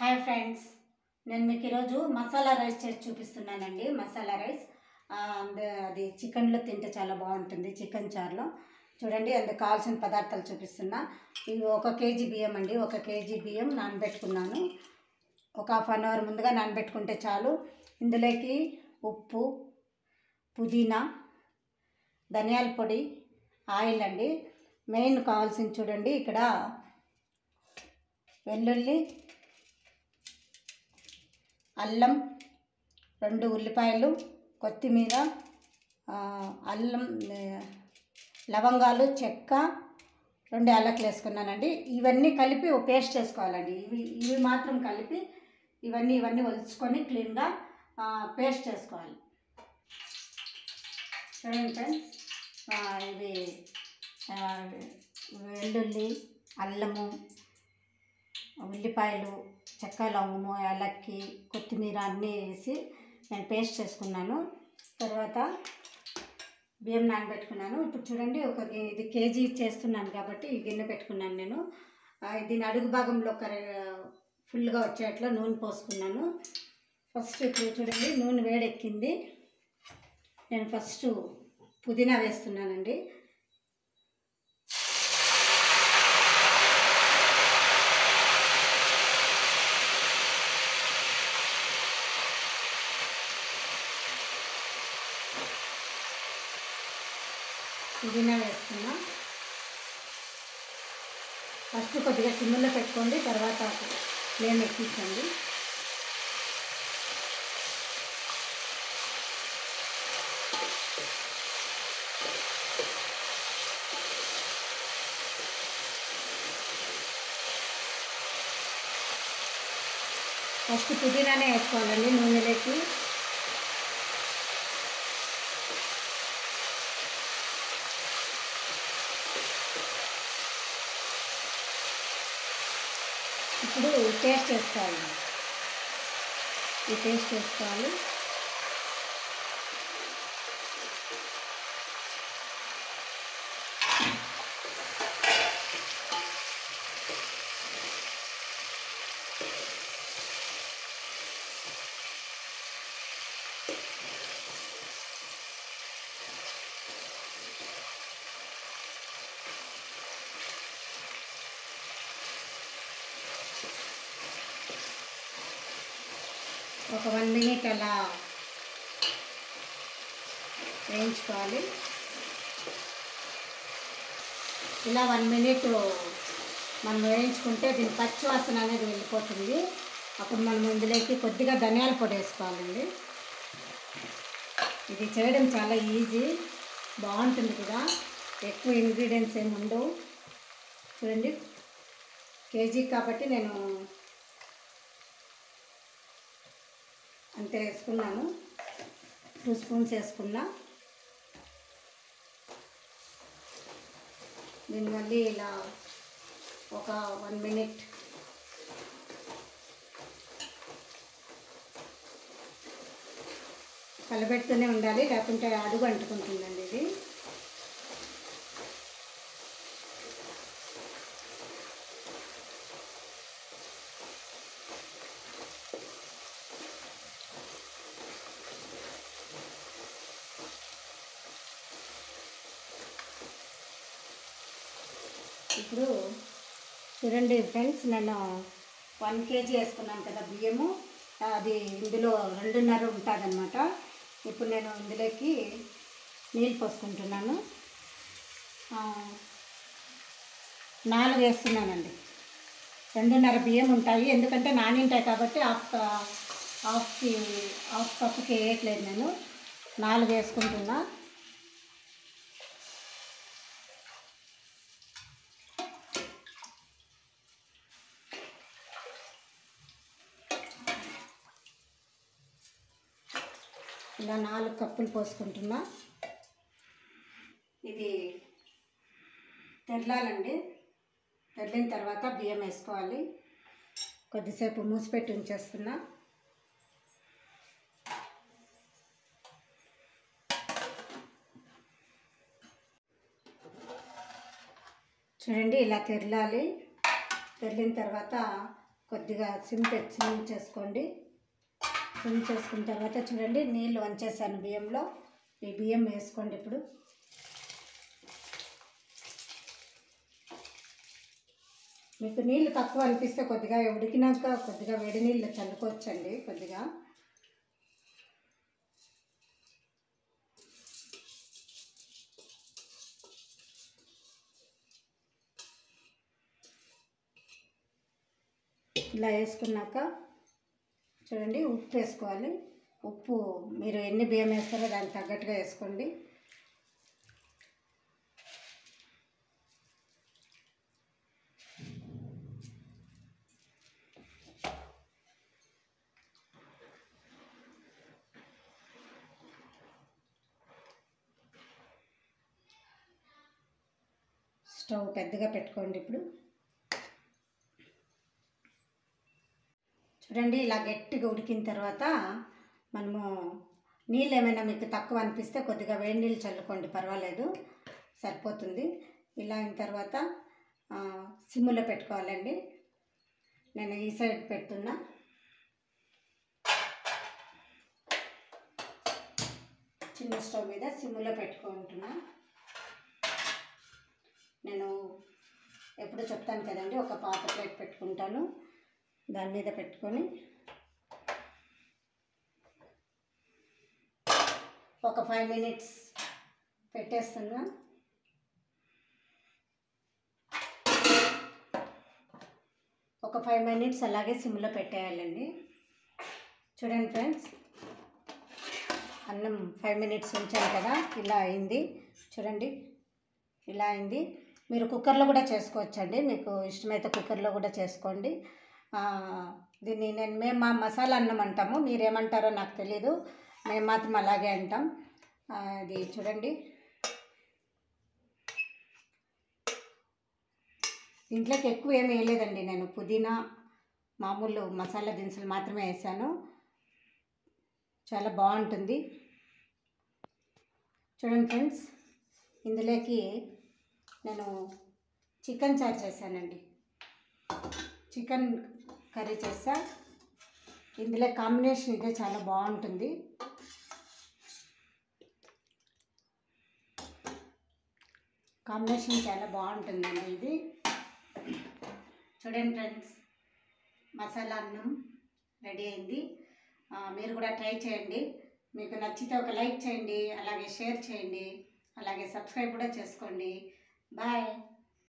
hi friends నేను మీకు ఈరోజు మసాలా రైస్ చేసి చూపిస్తున్నానండి మసాలా రైస్ ఆ, అంద- అది చికెన్లో తింటే చాలా బాగుంటుంది చికెన్ చారులో చూడండి అందుకు కావాల్సిన పదార్థాలు చూపిస్తున్నా ఇవి ఒక కేజీ బియ్యం అండి ఒక కేజీ బియ్యం నానబెట్టుకున్నాను ఒక హాఫ్ అన్ అవర్ ముందుగా నానబెట్టుకుంటే చాలు ఇందులోకి ఉప్పు పుదీనా ధనియాల పొడి ఆయిల్ అండి మెయిన్ కావాల్సింది చూడండి ఇక్కడ వెల్లుల్లి అల్లం రెండు ఉల్లిపాయలు కొత్తిమీర ఆ, అల్లం ఏ, లవంగాలు చెక్క రెండు యాలకులు వేసుకున్నానండి ఇవన్నీ కలిపి ఒక పేస్ట్ చేసుకోవాలండి ఇవి ఇవి మాత్రం కలిపి ఇవన్నీ ఇవన్నీ ఒలుచుకొని క్లీన్గా పేస్ట్ చేసుకోవాలి చూడండి ఫ్రెండ్స్ ఆ, ఇవి ఆ, వెల్లుల్లి అల్లము ఉల్లిపాయలు చెక్క లవంగము యాలక్కి కొత్తిమీర అన్నీ వేసి నేను పేస్ట్ చేసుకున్నాను తర్వాత బియ్యం నానబెట్టుకున్నాను ఇప్పుడు చూడండి ఒక గి- ఇది కేజీ చేస్తున్నాను కాబట్టి ఈ గిన్నె పెట్టుకున్నాను నేను ఆ, దీని అడుగు భాగంలో ఒక రె- ఫుల్గా వచ్చేట్లా నూనె పోసుకున్నాను ఫస్ట్ ఇప్పుడు చూడండి నూనె వేడెక్కింది నేను ఫస్ట్ పుదీనా వేస్తున్నానండి పుదీనా వేస్తున్నా ఫస్ట్ కొద్దిగా సిమ్లో పెట్టుకోండి తర్వాత ఫ్లేమ్ ఎక్కించండి ఫస్ట్ పుదీనానే వేసుకోవాలండి నూనెలోకి ఇప్పుడు పేస్ట్ వేసుకోవాలి ఈ పేస్ట్ వేసుకోవాలి ఒక వన్ మినిట్ అలా వేయించుకోవాలి ఇలా వన్ మినిట్ మనం వేయించుకుంటే దీని పచ్చి వాసన అనేది వెళ్ళిపోతుంది అప్పుడు మనం ఇందులోకి కొద్దిగా ధనియాల పొడి వేసుకోవాలండి ఇది చేయడం చాలా ఈజీ బాగుంటుంది కూడా ఎక్కువ ఇంగ్రీడియంట్స్ ఏమి ఉండవు చూడండి కేజీ కాబట్టి నేను అంతే వేసుకున్నాను టూ స్పూన్స్ వేసుకున్నా దీన్ని మళ్ళీ ఇలా ఒక వన్ మినిట్ కలబెడుతూనే ఉండాలి లేకుంటే అడుగు అంటుకుంటుందండి ఇది ఇప్పుడు చూడండి ఫ్రెండ్స్ నేను వన్ కేజీ వేసుకున్నాను కదా బియ్యము అది ఇందులో రెండున్నర ఉంటుందన్నమాట ఇప్పుడు నేను ఇందులోకి నీళ్ళు పోసుకుంటున్నాను ఆ, నాలుగు వేస్తున్నానండి రెండున్నర బియ్యం ఉంటాయి ఎందుకంటే నానింటాయి కాబట్టి హాఫ్ హాఫ్కి హాఫ్ కప్పుకి వేయట్లేదు నేను నాలుగు వేసుకుంటున్నా ఇలా నాలుగు కప్పులు పోసుకుంటున్నా ఇది తెరలాలండి తెరలిన తర్వాత బియ్యం వేసుకోవాలి కొద్దిసేపు మూసిపెట్టి ఉంచేస్తున్నా చూడండి ఇలా తెరలాలి తెరిలిన తర్వాత కొద్దిగా సిమ్ పెట్టి సిమ్ చేసుకోండి సిమ్ చేసుకున్న తర్వాత చూడండి నీళ్ళు వంచేసాను బియ్యంలో ఈ బియ్యం వేసుకోండి ఇప్పుడు మీకు నీళ్ళు తక్కువ అనిపిస్తే కొద్దిగా ఉడికినాక కొద్దిగా వేడి నీళ్ళు చల్లుకోవచ్చండి కొద్దిగా ఇలా వేసుకున్నాక చూడండి ఉప్పు వేసుకోవాలి ఉప్పు మీరు ఎన్ని బియ్యం వేస్తారో దానికి తగ్గట్టుగా వేసుకోండి స్టవ్ పెద్దగా పెట్టుకోండి ఇప్పుడు చూడండి ఇలా గట్టిగా ఉడికిన తర్వాత మనము నీళ్ళు ఏమైనా మీకు తక్కువ అనిపిస్తే కొద్దిగా వేడి నీళ్ళు చల్లుకోండి పర్వాలేదు సరిపోతుంది ఇలా అయిన తర్వాత ఆ, సిమ్లో పెట్టుకోవాలండి నేను ఈ సైడ్ పెడుతున్నా చిన్న స్టవ్ మీద సిమ్లో పెట్టుకుంటున్నా నేను ఎప్పుడు చెప్తాను కదండి ఒక పాత ప్లేట్ పెట్టుకుంటాను దాని మీద పెట్టుకొని ఒక ఫైవ్ మినిట్స్ పెట్టేస్తున్నా ఒక ఫైవ్ మినిట్స్ అలాగే సిమ్లో పెట్టేయాలండి చూడండి ఫ్రెండ్స్ అన్నం ఫైవ్ మినిట్స్ ఉంచాను కదా ఇలా అయింది చూడండి ఇలా అయింది మీరు కుక్కర్లో కూడా చేసుకోవచ్చండి మీకు ఇష్టమైతే కుక్కర్లో కూడా చేసుకోండి ఆ, దీన్ని నేను మేము మా మసాలా అన్నం అంటాము మీరేమంటారో నాకు తెలీదు మేము మాత్రం అలాగే అంటాం ఆ, ఇది చూడండి దీంట్లోకి ఎక్కువ ఏమి వేయలేదండి నేను పుదీనా మామూలు మసాలా దినుసులు మాత్రమే వేసాను చాలా బాగుంటుంది చూడండి ఫ్రెండ్స్ ఇందులోకి నేను చికెన్ చారు చేశానండి చికెన్ కర్రీ చేసా ఇందులో కాంబినేషన్ ఇదే చాలా బాగుంటుంది కాంబినేషన్ చాలా బాగుంటుందండి ఇది చూడండి ఫ్రెండ్స్ మసాలా అన్నం రెడీ అయింది ఆ, మీరు కూడా ట్రై చేయండి మీకు నచ్చితే ఒక లైక్ చేయండి అలాగే షేర్ చేయండి అలాగే సబ్స్క్రైబ్ కూడా చేసుకోండి బాయ్